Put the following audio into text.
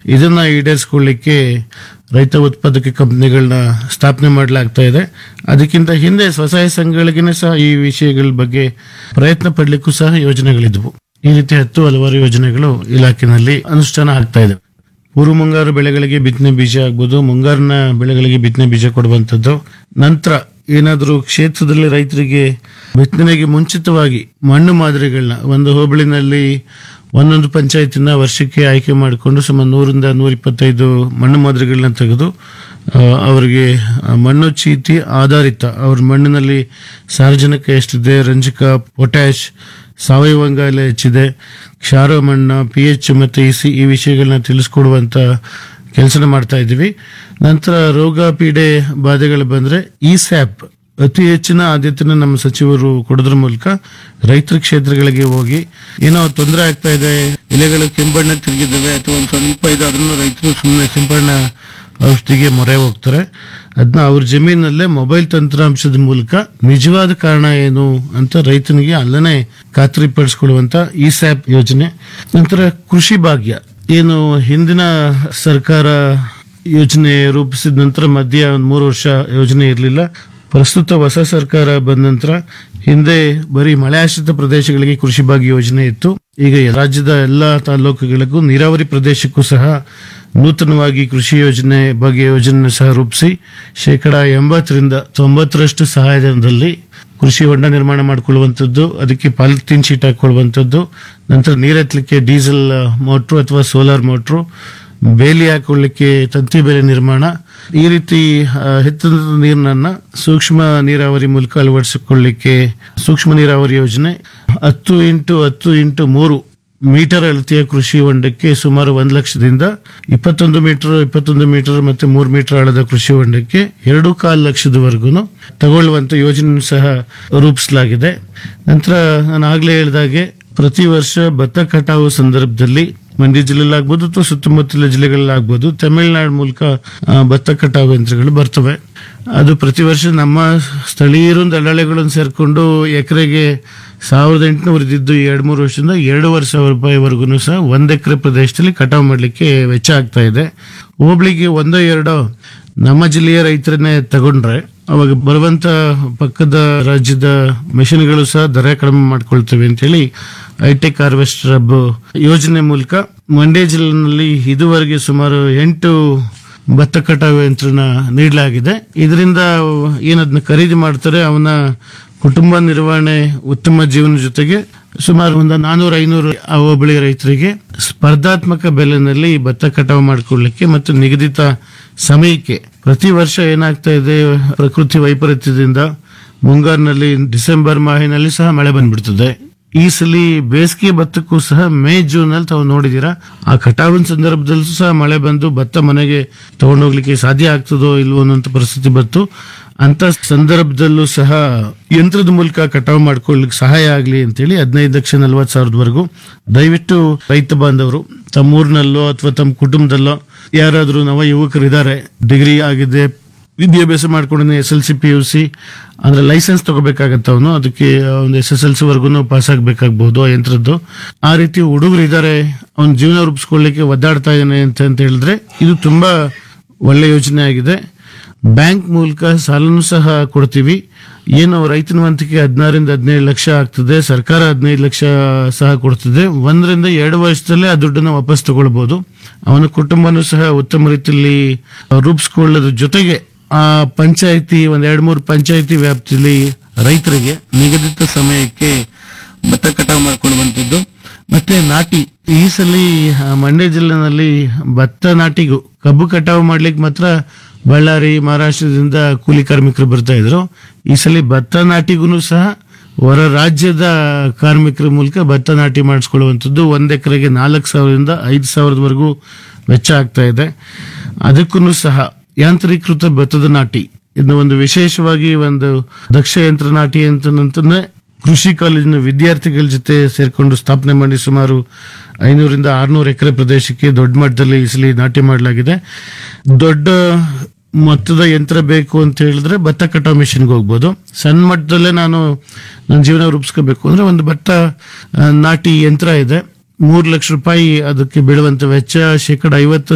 ಇದನ್ನ ಈಡೇರಿಸಿಕೊಳ್ಳಿಕ್ಕೆ ರೈತ ಉತ್ಪಾದಕ ಕಂಪನಿಗಳನ್ನ ಸ್ಥಾಪನೆ ಮಾಡಲಾಗ್ತಾ ಇದೆ ಅದಕ್ಕಿಂತ ಹಿಂದೆ ಸ್ವಸಹಾಯ ಸಂಘಗಳಿಗೇನೆ ಸಹ ಈ ವಿಷಯಗಳ ಬಗ್ಗೆ ಪ್ರಯತ್ನ ಪಡಲಿಕ್ಕೂ ಸಹ ಯೋಜನೆಗಳಿದ್ವು ಈ ರೀತಿ ಹತ್ತು ಹಲವಾರು ಯೋಜನೆಗಳು ಇಲಾಖೆನಲ್ಲಿ ಅನುಷ್ಠಾನ ಆಗ್ತಾ ಇದೆ ಪೂರ್ವ ಮುಂಗಾರು ಬೆಳೆಗಳಿಗೆ ಬಿತ್ತನೆ ಬೀಜ ಆಗ್ಬೋದು ಮುಂಗಾರಿನ ಬೆಳೆಗಳಿಗೆ ಬಿತ್ತನೆ ಬೀಜ ಕೊಡುವಂಥದ್ದು ನಂತರ ಏನಾದರೂ ಕ್ಷೇತ್ರದಲ್ಲಿ ರೈತರಿಗೆ ಬಿತ್ತನೆಗೆ ಮುಂಚಿತವಾಗಿ ಮಣ್ಣು ಮಾದರಿಗಳನ್ನ ಒಂದು ಹೋಬಳಿನಲ್ಲಿ ಒಂದೊಂದು ಪಂಚಾಯತಿನ ವರ್ಷಕ್ಕೆ ಆಯ್ಕೆ ಮಾಡಿಕೊಂಡು ಸುಮಾರು ನೂರಿಂದ ನೂರ ಇಪ್ಪತ್ತೈದು ಮಣ್ಣು ಮಾದರಿಗಳನ್ನ ತೆಗೆದು ಆ, ಅವರಿಗೆ ಆ, ಮಣ್ಣು ಚೀಟಿ ಆಧಾರಿತ ಅವ್ರ ಮಣ್ಣಿನಲ್ಲಿ ಸಾರಜನಕ ಎಷ್ಟಿದೆ ರಂಜಕ ಪೊಟ್ಯಾಶ್ ಸಾವಯವ ಅಂಗಾಲ ಹೆಚ್ಚಿದೆ ಕ್ಷಾರ ಮಣ್ಣ ಪಿ ಎಚ್ ಮತ್ತು ಇ ಸಿ ಈ ವಿಷಯಗಳನ್ನ ತಿಳಿಸ್ಕೊಡುವಂತ ಕೆಲಸನ ಮಾಡ್ತಾ ಇದ್ದೀವಿ ನಂತರ ರೋಗ ಪೀಡೆ ಬಾಧೆಗಳು ಬಂದ್ರೆ ಈ ಸ್ಯಾಪ್ ಅತಿ ಹೆಚ್ಚಿನ ಆದ್ಯತೆನ ನಮ್ಮ ಸಚಿವರು ಕೊಡೋದ್ರ ಮೂಲಕ ರೈತರ ಕ್ಷೇತ್ರಗಳಿಗೆ ಹೋಗಿ ಏನೋ ತೊಂದರೆ ಆಗ್ತಾ ಇದೆ ಎಲೆಗಳು ಕೆಂಬಣ್ಣ ತಿರುಗಿದ್ದಾವೆ ಅಥವಾ ಒಂದು ಸ್ವಲ್ಪ ಇದೆ ಅದನ್ನು ರೈತರು ಸುಮ್ಮನೆ ಸಿಂಪಡಣೆ ಔಷಧಿಗೆ ಮೊರೆ ಹೋಗ್ತಾರೆ ಅದನ್ನ ಅವ್ರ ಜಮೀನಲ್ಲೇ ಮೊಬೈಲ್ ತಂತ್ರಾಂಶದ ಮೂಲಕ ನಿಜವಾದ ಕಾರಣ ಏನು ಅಂತ ರೈತನಿಗೆ ಅಲ್ಲೇ ಖಾತ್ರಿಪಡಿಸ್ಕೊಳ್ಳುವಂತ ಈ ಸ್ಯಾಪ್ ಯೋಜನೆ ನಂತರ ಕೃಷಿ ಭಾಗ್ಯ ಏನು ಹಿಂದಿನ ಸರ್ಕಾರ ಯೋಜನೆ ರೂಪಿಸಿದ ನಂತರ ಮಧ್ಯ ಒಂದು ಮೂರು ವರ್ಷ ಯೋಜನೆ ಇರಲಿಲ್ಲ ಪ್ರಸ್ತುತ ಹೊಸ ಸರ್ಕಾರ ಬಂದ ನಂತರ ಹಿಂದೆ ಬರೀ ಮಳೆ ಆಶ್ರಿತ ಪ್ರದೇಶಗಳಿಗೆ ಕೃಷಿ ಭಾಗ್ಯ ಯೋಜನೆ ಇತ್ತು ಈಗ ರಾಜ್ಯದ ಎಲ್ಲಾ ತಾಲೂಕುಗಳಿಗೂ ನೀರಾವರಿ ಪ್ರದೇಶಕ್ಕೂ ಸಹ ನೂತನವಾಗಿ ಕೃಷಿ ಯೋಜನೆ ಬಗ್ಗೆ ಯೋಜನೆ ಸಹ ರೂಪಿಸಿ ಶೇಕಡ ಎಂಬತ್ತರಿಂದ ತೊಂಬತ್ತರಷ್ಟು ಸಹಾಯಧನದಲ್ಲಿ ಕೃಷಿ ಹೊಂಡ ನಿರ್ಮಾಣ ಮಾಡಿಕೊಳ್ಳುವಂಥದ್ದು ಅದಕ್ಕೆ ಪಾಲಿಥೀನ್ ಶೀಟ್ ಹಾಕೊಳ್ಳುವಂಥದ್ದು ನಂತರ ನೀರೆತ್ತಲಿಕ್ಕೆ ಡೀಸೆಲ್ ಮೋಟ್ರು ಅಥವಾ ಸೋಲಾರ್ ಮೋಟ್ರು ಬೇಲಿ ಹಾಕೊಳ್ಳಿಕ್ಕೆ ತಂತಿ ಬೇಲಿ ನಿರ್ಮಾಣ ಈ ರೀತಿ ಆ, ಹೆಚ್ಚಿನ ನೀರನ್ನ ಸೂಕ್ಷ್ಮ ನೀರಾವರಿ ಮೂಲಕ ಅಳವಡಿಸಿಕೊಳ್ಳಿಕ್ಕೆ ಸೂಕ್ಷ್ಮ ನೀರಾವರಿ ಯೋಜನೆ ಹತ್ತು ಇಂಟು ಹತ್ತು ಇಂಟು ಮೂರು ಮೀಟರ್ ಅಳತೆಯ ಕೃಷಿ ಹೊಂಡಕ್ಕೆ ಸುಮಾರು ಒಂದು ಲಕ್ಷದಿಂದ ಇಪ್ಪತ್ತೊಂದು ಮೀಟರ್ ಇಪ್ಪತ್ತೊಂದು ಮೀಟರ್ ಮತ್ತೆ ಮೂರು ಮೀಟರ್ ಆಳದ ಕೃಷಿ ಹೊಂಡಕ್ಕೆ ಎರಡು ಕಾಲು ಲಕ್ಷದವರೆಗೂ ತಗೊಳ್ಳುವಂತ ಯೋಜನೆ ಸಹ ರೂಪಿಸಲಾಗಿದೆ ನಂತರ ನಾನು ಆಗ್ಲೇ ಹೇಳಿದಾಗೆ ಪ್ರತಿ ವರ್ಷ ಭತ್ತ ಕಟಾವು ಸಂದರ್ಭದಲ್ಲಿ ಮಂಡ್ಯ ಜಿಲ್ಲೆಲಾಗ್ಬೋದು ಅಥವಾ ಸುತ್ತಮುತ್ತಲ ಜಿಲ್ಲೆಗಳಲ್ಲಾಗ್ಬೋದು ತಮಿಳುನಾಡು ಮೂಲಕ ಆ, ಭತ್ತ ಕಟಾವು ಯಂತ್ರಗಳು ಬರ್ತವೆ ಅದು ಪ್ರತಿ ವರ್ಷ ನಮ್ಮ ಸ್ಥಳೀಯರು ದಳ್ಳಾಳಿಗಳನ್ನು ಸೇರ್ಕೊಂಡು ಎಕರೆಗೆ ಸಾವಿರದ ಎಂಟುನೂರ ಇದ್ದಿದ್ದು ಎರಡು ಮೂರು ವರ್ಷದಿಂದ ಎರಡೂವರೆ ಸಾವಿರ ರೂಪಾಯಿವರೆಗೂ ಸಹ ಒಂದ್ ಎಕರೆ ಪ್ರದೇಶದಲ್ಲಿ ಕಟಾವು ಮಾಡಲಿಕ್ಕೆ ವೆಚ್ಚ ಆಗ್ತಾ ಇದೆ ಹೋಬಳಿಗೆ ಒಂದೋ ಎರಡೋ ನಮ್ಮ ಜಿಲ್ಲೆಯ ರೈತರನ್ನೇ ತಗೊಂಡ್ರೆ ಅವಾಗ ಬರುವಂತ ಪಕ್ಕದ ರಾಜ್ಯದ ಮೆಷಿನ್ಗಳು ಸಹ ದರ ಕಡಿಮೆ ಮಾಡ್ಕೊಳ್ತೇವೆ ಅಂತೇಳಿ ಹೈಟೆಕ್ ಹಾರ್ವೆಸ್ಟರ್ ಹಬ್ ಯೋಜನೆ ಮೂಲಕ ಮಂಡ್ಯ ಜಿಲ್ಲೆನಲ್ಲಿ ಇದುವರೆಗೆ ಸುಮಾರು ಎಂಟು ಭತ್ತ ಕಟಾವು ಯಂತ್ರನ ನೀಡಲಾಗಿದೆ ಇದರಿಂದ ಏನದನ್ನ ಖರೀದಿ ಮಾಡ್ತಾರೆ ಅವನ ಕುಟುಂಬ ನಿರ್ವಹಣೆ ಉತ್ತಮ ಜೀವನ ಜೊತೆಗೆ ಸುಮಾರು ಒಂದು ನಾನೂರ ಐನೂರು ಆ ಹೋಬಳಿ ರೈತರಿಗೆ ಸ್ಪರ್ಧಾತ್ಮಕ ಬೆಲೆನಲ್ಲಿ ಭತ್ತ ಕಟಾವು ಮಾಡಿಕೊಳ್ಳಿಕ್ಕೆ ಮತ್ತು ನಿಗದಿತ ಸಮಯಕ್ಕೆ ಪ್ರತಿ ವರ್ಷ ಏನಾಗ್ತಾ ಇದೆ ಪ್ರಕೃತಿ ವೈಪರೀತ್ಯದಿಂದ ಮುಂಗಾರಿನಲ್ಲಿ ಡಿಸೆಂಬರ್ ಮಾಹಿನಲ್ಲಿ ಸಹ ಮಳೆ ಬಂದ್ಬಿಡ್ತದೆ ಈ ಸಲ ಬೇಸಿಗೆ ಭತ್ತಕ್ಕೂ ಸಹ ಮೇ ಜೂನ್ ಅಲ್ಲಿ ತಾವು ನೋಡಿದೀರಾ ಆ ಕಟಾವಿನ ಸಂದರ್ಭದಲ್ಲೂ ಸಹ ಮಳೆ ಬಂದು ಭತ್ತ ಮನೆಗೆ ತಗೊಂಡೋಗ್ಲಿಕ್ಕೆ ಸಾಧ್ಯ ಆಗ್ತದೋ ಇಲ್ವೋ ಅನ್ನೋಂಥ ಪರಿಸ್ಥಿತಿ ಬಂತು ಅಂತ ಸಂದರ್ಭದಲ್ಲೂ ಸಹ ಯಂತ್ರದ ಮೂಲಕ ಕಟಾವು ಮಾಡ್ಕೊಳ್ಳಿಕ್ಕೆ ಸಹಾಯ ಆಗಲಿ ಅಂತೇಳಿ ಹದಿನೈದು ಲಕ್ಷ ನಲ್ವತ್ತು ಸಾವಿರದವರೆಗೂ ದಯವಿಟ್ಟು ರೈತ ಬಾಂಧವರು ತಮ್ಮೂರಿನಲ್ಲೋ ಅಥವಾ ತಮ್ಮ ಕುಟುಂಬದಲ್ಲೋ ಯಾರಾದರೂ ನವ ಯುವಕರಿದ್ದಾರೆ ಡಿಗ್ರಿ ಆಗಿದೆ ವಿದ್ಯಾಭ್ಯಾಸ ಮಾಡ್ಕೊಂಡು S L C P U C ಅಂದ್ರೆ ಲೈಸೆನ್ಸ್ ತಗೋಬೇಕಾಗತ್ತ ಅವನು ಅದಕ್ಕೆ ಒಂದು ಎಸ್ ಎಸ್ ಎಲ್ ಸಿ ವರ್ಗು ಪಾಸ್ ಆಗ್ಬೇಕಾಗ್ಬಹುದು ಆ ಯಂತ್ರದ್ದು ಆ ರೀತಿ ಹುಡುಗರು ಇದ್ದಾರೆ ಅವ್ನ ಜೀವನ ರೂಪಿಸ್ಕೊಳ್ಳಿಕ್ಕೆ ಒದ್ದಾಡ್ತಾ ಇದ್ದಾನೆ ಅಂತ ಅಂತ ಹೇಳಿದ್ರೆ ಇದು ತುಂಬಾ ಒಳ್ಳೆ ಯೋಜನೆ ಆಗಿದೆ ಬ್ಯಾಂಕ್ ಮೂಲಕ ಸಾಲನು ಸಹ ಕೊಡ್ತೀವಿ ಏನು ರೈತನ ವಂತಿಕೆ ಹದಿನಾರಿಂದ ಹದಿನೈದು ಲಕ್ಷ ಆಗ್ತದೆ ಸರ್ಕಾರ ಹದಿನೈದು ಲಕ್ಷ ಸಹ ಕೊಡ್ತದೆ ಒಂದರಿಂದ ಎರಡು ವರ್ಷದಲ್ಲೇ ಆ ದುಡ್ಡನ್ನು ವಾಪಸ್ ತಗೊಳ್ಬಹುದು ಅವನ ಕುಟುಂಬನೂ ಸಹ ಉತ್ತಮ ರೀತಿಯಲ್ಲಿ ರೂಪಿಸ್ಕೊಳ್ಳೋದ್ರ ಜೊತೆಗೆ ಆ ಪಂಚಾಯತಿ ಒಂದ್ ಎರಡ್ ಮೂರು ಪಂಚಾಯತಿ ವ್ಯಾಪ್ತಿಯಲ್ಲಿ ರೈತರಿಗೆ ನಿಗದಿತ ಸಮಯಕ್ಕೆ ಭತ್ತ ಕಟಾವು ಮಾಡ್ಕೊಳ್ಳುವಂಥದ್ದು ಮತ್ತೆ ನಾಟಿ ಈ ಸಲ ಆ, ಮಂಡ್ಯ ಜಿಲ್ಲೆನಲ್ಲಿ ಭತ್ತ ನಾಟಿಗೂ ಕಬ್ಬು ಕಟಾವು ಮಾಡ್ಲಿಕ್ಕೆ ಮಾತ್ರ ಬಳ್ಳಾರಿ ಮಹಾರಾಷ್ಟ್ರದಿಂದ ಕೂಲಿ ಕಾರ್ಮಿಕರು ಬರ್ತಾ ಇದ್ರು ಈ ಸಲ ಭತ್ತ ನಾಟಿಗೂ ಸಹ ಹೊರ ರಾಜ್ಯದ ಕಾರ್ಮಿಕರ ಮೂಲಕ ಭತ್ತ ನಾಟಿ ಮಾಡಿಸ್ಕೊಳ್ಳುವಂಥದ್ದು ಒಂದ್ ಎಕರೆಗೆ ನಾಲ್ಕು ಸಾವಿರದಿಂದ ಐದು ಸಾವಿರದವರೆಗೂ ವೆಚ್ಚ ಆಗ್ತಾ ಇದೆ ಅದಕ್ಕೂ ಸಹ ಯಾಂತ್ರೀಕೃತ ಭತ್ತದ ನಾಟಿ ಇನ್ನು ಒಂದು ವಿಶೇಷವಾಗಿ ಒಂದು ದಕ್ಷ ಯಂತ್ರ ನಾಟಿ ಅಂತಂದ್ರೆ ಕೃಷಿ ಕಾಲೇಜಿನ ವಿದ್ಯಾರ್ಥಿಗಳ ಜೊತೆ ಸೇರ್ಕೊಂಡು ಸ್ಥಾಪನೆ ಮಾಡಿ ಸುಮಾರು ಐನೂರಿಂದ ಆರ್ನೂರು ಎಕರೆ ಪ್ರದೇಶಕ್ಕೆ ದೊಡ್ಡ ಮಟ್ಟದಲ್ಲಿ ಈ ಸಲ ನಾಟಿ ಮಾಡಲಾಗಿದೆ ದೊಡ್ಡ ಮೊತ್ತದ ಯಂತ್ರ ಬೇಕು ಅಂತ ಹೇಳಿದ್ರೆ ಭತ್ತ ಕಟಾವ್ ಮಿಷನ್ಗೆ ಹೋಗ್ಬೋದು ಸಣ್ಣ ಮಟ್ಟದಲ್ಲೇ ನಾನು ನನ್ನ ಜೀವನ ರೂಪಿಸ್ಕೋಬೇಕು ಅಂದ್ರೆ ಒಂದು ಭತ್ತ ಆ, ನಾಟಿ ಯಂತ್ರ ಇದೆ ಮೂರು ಲಕ್ಷ ರೂಪಾಯಿ ಅದಕ್ಕೆ ಬೀಳುವಂತ ವೆಚ್ಚ ಶೇಕಡ ಐವತ್ತು